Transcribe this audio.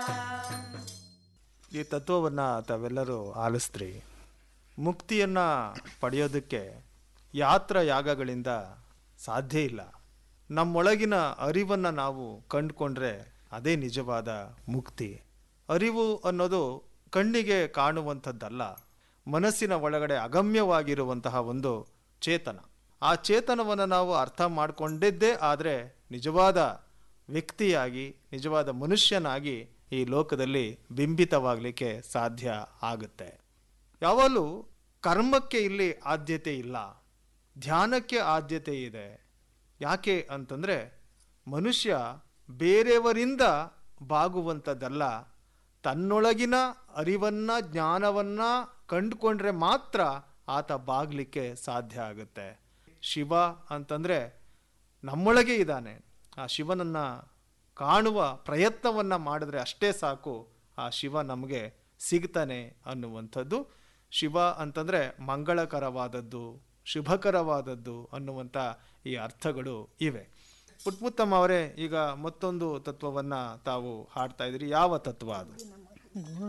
ಈ ತತ್ವವನ್ನು ತಾವೆಲ್ಲರೂ ಆಲಿಸ್ತ್ರಿ ಮುಕ್ತಿಯನ್ನು ಪಡೆಯೋದಕ್ಕೆ ಯಾತ್ರ ಯಾಗಗಳಿಂದ ಸಾಧ್ಯ ಇಲ್ಲ ನಮ್ಮೊಳಗಿನ ಅರಿವನ್ನು ನಾವು ಕಂಡುಕೊಂಡ್ರೆ ಅದೇ ನಿಜವಾದ ಮುಕ್ತಿ ಅರಿವು ಅನ್ನೋದು ಕಣ್ಣಿಗೆ ಕಾಣುವಂಥದ್ದಲ್ಲ ಮನಸ್ಸಿನ ಒಳಗಡೆ ಅಗಮ್ಯವಾಗಿರುವಂತಹ ಒಂದು ಚೇತನ ಆ ಚೇತನವನ್ನು ನಾವು ಅರ್ಥ ಮಾಡಿಕೊಂಡಿದ್ದೇ ಆದರೆ ನಿಜವಾದ ವ್ಯಕ್ತಿಯಾಗಿ ನಿಜವಾದ ಮನುಷ್ಯನಾಗಿ ಈ ಲೋಕದಲ್ಲಿ ಬಿಂಬಿತವಾಗಲಿಕ್ಕೆ ಸಾಧ್ಯ ಆಗುತ್ತೆ ಯಾವಾಗಲೂ ಕರ್ಮಕ್ಕೆ ಇಲ್ಲಿ ಆದ್ಯತೆ ಇಲ್ಲ ಧ್ಯಾನಕ್ಕೆ ಆದ್ಯತೆ ಇದೆ ಯಾಕೆ ಅಂತಂದರೆ ಮನುಷ್ಯ ಬೇರೆಯವರಿಂದ ಬಾಗುವಂಥದ್ದಲ್ಲ ತನ್ನೊಳಗಿನ ಅರಿವನ್ನ ಜ್ಞಾನವನ್ನ ಕಂಡುಕೊಂಡ್ರೆ ಮಾತ್ರ ಆತ ಬಾಗ್ಲಿಕ್ಕೆ ಸಾಧ್ಯ ಆಗುತ್ತೆ ಶಿವ ಅಂತಂದರೆ ನಮ್ಮೊಳಗೆ ಇದ್ದಾನೆ ಆ ಶಿವನನ್ನ ಕಾಣುವ ಪ್ರಯತ್ನವನ್ನ ಮಾಡಿದ್ರೆ ಅಷ್ಟೇ ಸಾಕು ಆ ಶಿವ ನಮಗೆ ಸಿಗ್ತಾನೆ ಅನ್ನುವಂಥದ್ದು ಶಿವ ಅಂತಂದರೆ ಮಂಗಳಕರವಾದದ್ದು ಶುಭಕರವಾದದ್ದು ಅನ್ನುವಂಥ ಈ ಅರ್ಥಗಳು ಇವೆ ಪುಟ್ಮುತ್ತಮ್ಮ ಅವರೇ ಈಗ ಮತ್ತೊಂದು ತತ್ವವನ್ನು ತಾವು ಹಾಡ್ತಾ ಇದ್ದೀರಿ ಯಾವ ತತ್ವ ಅದು